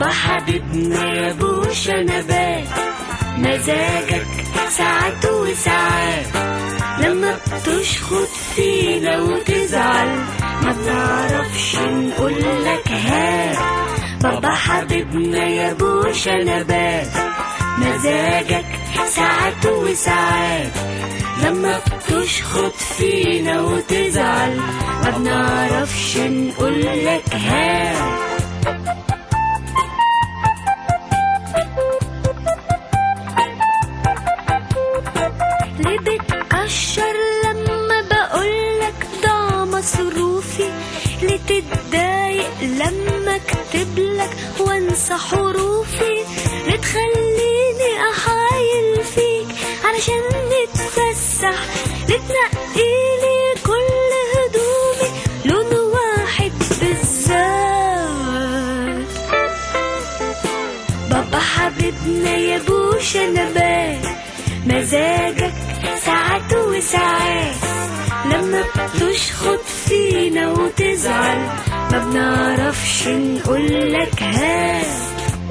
بابا حبيبنا يا بوشة نبات مزاجك ساعات وساعات لما بتشخط فينا وتزعل ما بنعرفش نقولك هات بابا حبيبنا يا بوشة نبات مزاجك ساعات وساعات لما بتشخط فينا وتزعل ما بنعرفش نقولك هات ليه بتقشر لما بقولك ضاع مصروفي ليه تتضايق لما اكتبلك وانسى حروفي ليه تخليني احايل فيك علشان نتفسح ليه تنقيلي كل هدومي لون واحد بالذات بابا حبيبنا يا بوشة نبات مزاجك ساعات وساعات لما بتشخط فينا وتزعل ما بنعرفش نقولك هات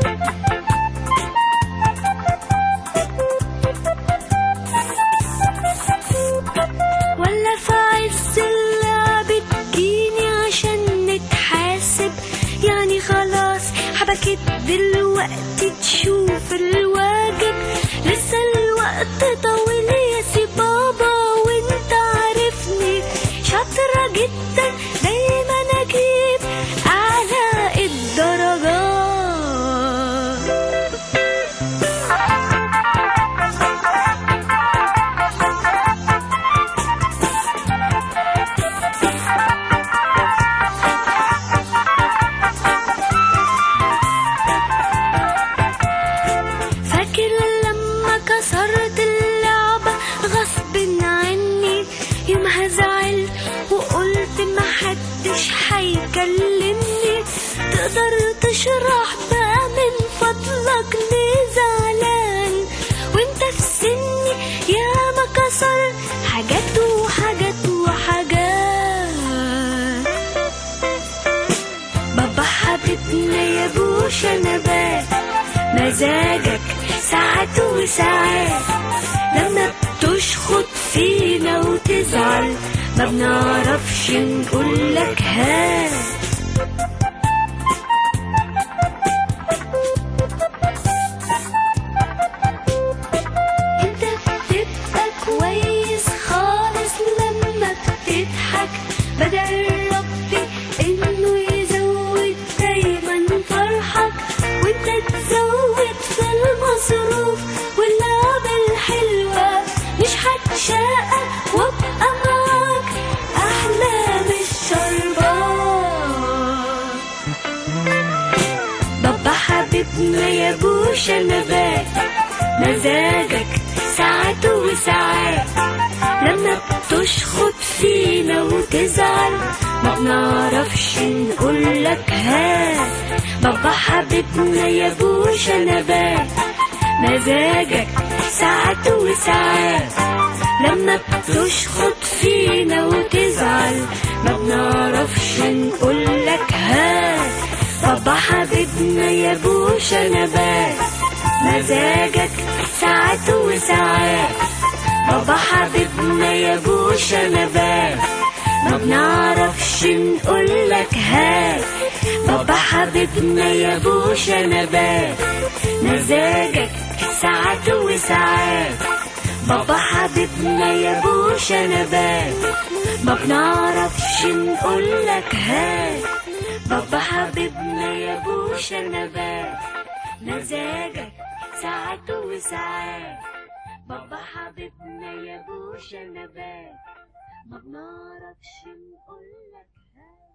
ولا في عز اللعب تجيني عشان نتحاسب يعني خلاص حبكت دلوقتي تشوف الواجب لسه الوقت طويل يا سي بابا وانت عارفني شاطرة جدا دايما اجيب اعلى الدرجات فاكر لما كسرت اللعبة غصب عني يومها زعلت وقلت محدش هيكلمني تقدر تشرح بقى من فضلك ليه زعلان وانت في سني ياما كسرت حاجات وحاجات وحاجات بابا حبيبنا يا بوشة نبات مزاجك ساعات وساعات لما بتشخط فينا وتزعل ما بنعرفش نقولك هات انت بتبقى كويس خالص لما بتضحك بدل ربي انه يزود دايما فرحك وانت تزود في المصروف واللعب الحلوة مش هتشقى وابقى معاك احلى من الشربات بابا حبيبنا يا بوشة نبات مزاجك ساعات وساعات لما بتشخط فينا وتزعل ما بنعرفش نقولك هات بابا حبيبنا يا بوشة نبات مزاجك ساعات وساعات لما بتشخط فينا وتزعل ما بنعرفش نقولك هات بابا حبيبنا يا بوشة نبات مزاجك ساعات وساعات بابا حبيبنا يا بوشة نبات ما بنعرفش نقولك هات بابا حبيبنا يا بوشة نبات مزاجك ساعات وساعات بابا حبيبنا يا بوشة نبات ما بنعرفش نقولك هات بابا حبيبنا يا بوشة نبات مزاجك ساعات وساعات بابا حبيبنا يا بوشة نبات ما بنعرفش نقولك هات